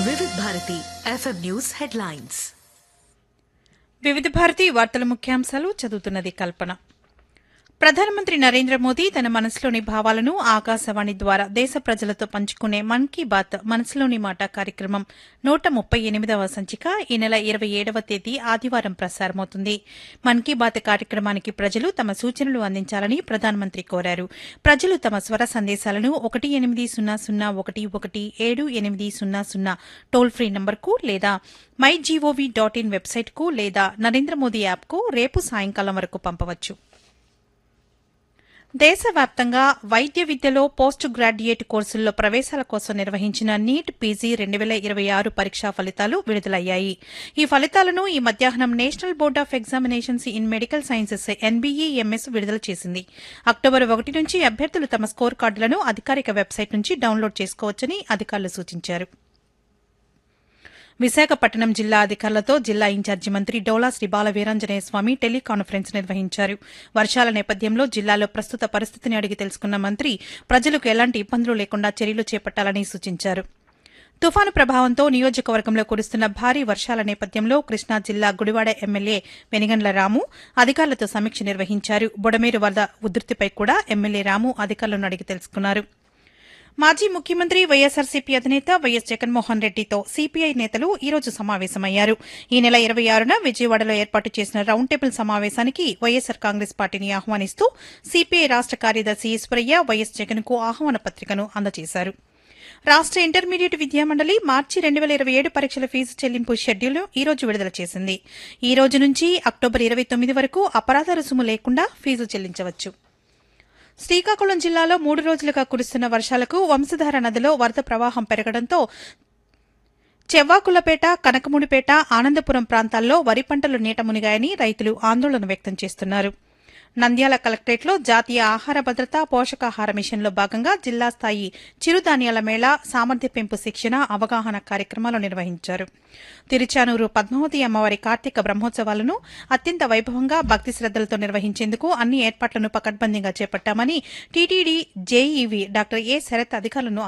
వివిధ Bharati FM news headlines వివిధ భారతి వార్తల ముఖ్యాంశాలు చదువుతున్నది కల్పన ప్రధానమంత్రి నరేంద్ర మోదీ తన మనసులోని భావాలను ఆకాశవాణి ద్వారా దేశ ప్రజలతో పంచుకునే మన్ కీ బాత్ మనసులోని మాట కార్యక్రమం నూట ముప్పై ఎనిమిదవ సంచిక ఈ నెల ఇరవై ఏడవ తేదీ ఆదివారం ప్రసారమవుతుంది మన్ కీ బాత్ కార్యక్రమానికి ప్రజలు తమ సూచనలు అందించాలని ప్రధానమంత్రి కోరారు ప్రజలు తమ స్వర సందేశాలను ఒకటి ఎనిమిది సున్నా సున్నా ఒకటి ఒకటి ఏడు ఎనిమిది సున్నా సున్నా టోల్ ఫ్రీ నంబర్కు లేదా మై జీఓవీ డాట్ ఇన్ వెబ్సైట్కు లేదా నరేంద్ర మోదీ యాప్కు రేపు సాయంకాలం వరకు పంపవచ్చు దేశవ్యాప్తంగా వైద్య విద్యలో పోస్ట్ గ్రాడ్యుయేట్ కోర్సుల్లో ప్రవేశాల కోసం నిర్వహించిన నీట్ పీజీ రెండు వేల ఇరవై ఆరు పరీక్షా ఫలితాలు విడుదలయ్యాయి ఈ ఫలితాలను ఈ మధ్యాహ్నం National Board of Examinations in Medical Sciences NBEMS విడుదల చేసింది అక్టోబర్ ఒకటి నుంచి అభ్యర్థులు తమ స్కోర్ కార్డులను అధికారిక వెబ్సైట్ నుంచి డౌన్లోడ్ చేసుకోవచ్చని అధికారులు సూచించారు విశాఖపట్నం జిల్లా అధికారులతో జిల్లా ఇన్ఛార్జి మంత్రి డోలా శ్రీ బాల వీరాంజనేయ స్వామి టెలికాన్ఫరెన్స్ నిర్వహించారు వర్షాల నేపథ్యంలో జిల్లాలో ప్రస్తుత పరిస్థితిని అడిగి తెలుసుకున్న మంత్రి ప్రజలకు ఎలాంటి ఇబ్బందులు లేకుండా చర్యలు చేపట్టాలని సూచించారు తుఫాను ప్రభావంతో నియోజకవర్గంలో కురుస్తున్న భారీ వర్షాల నేపథ్యంలో కృష్ణా జిల్లా గుడివాడ ఎమ్మెల్యే వెనిగండ్ల రాము అధికారులతో సమీక్ష నిర్వహించారు బుడమేరు వరద ఉధృతిపై కూడా ఎమ్మెల్యే రాము అధికారులను అడిగి తెలుసుకున్నారు మాజీ ముఖ్యమంత్రి వైఎస్సార్సీపీ అధినేత వైఎస్ జగన్మోహన్ రెడ్డితో సీపీఐ నేతలు ఈ రోజు సమావేశమయ్యారు ఈ నెల ఇరవై ఆరున విజయవాడలో ఏర్పాటు చేసిన రౌండ్ టేబుల్ సమావేశానికి వైఎస్సార్ కాంగ్రెస్ పార్టీని ఆహ్వానిస్తూ సీపీఐ రాష్ట కార్యదర్శి ఈశ్వరయ్య వైఎస్ జగన్ కు ఆహ్వాన పత్రికను అందజేశారు రాష్ట ఇంటర్మీడియట్ విద్యామండలి మార్చి రెండు వేల ఇరవై ఏడు పరీక్షల ఫీజు చెల్లింపు షెడ్యూల్ను ఈ రోజు విడుదల చేసింది ఈ రోజు నుంచి అక్టోబర్ ఇరవై తొమ్మిది వరకు అపరాధ రుసుము లేకుండా ఫీజు చెల్లించవచ్చు శ్రీకాకుళం జిల్లాలో మూడు రోజులుగా కురుస్తున్న వర్షాలకు వంశధార నదిలో వరద ప్రవాహం పెరగడంతో చెవ్వాకులపేట కనకముడిపేట ఆనందపురం ప్రాంతాల్లో వరి పంటలు నీట మునిగాయని రైతులు ఆందోళన వ్యక్తం చేస్తున్నారు నంద్యాల కలెక్టరేట్లో జాతీయ ఆహార భద్రత పోషకాహార మిషన్లో భాగంగా జిల్లా స్థాయి చిరుధాన్యాల మేళా సామర్థ్య పెంపు శిక్షణ అవగాహన కార్యక్రమాలు నిర్వహించారు తిరుచానూరు పద్మావతి అమ్మవారి కార్తీక బ్రహ్మోత్సవాలను అత్యంత వైభవంగా భక్తి శ్రద్దలతో నిర్వహించేందుకు అన్ని ఏర్పాట్లను పకడ్బందీగా చేపట్టామని TTD JEO doctor A Sharath అధికారులను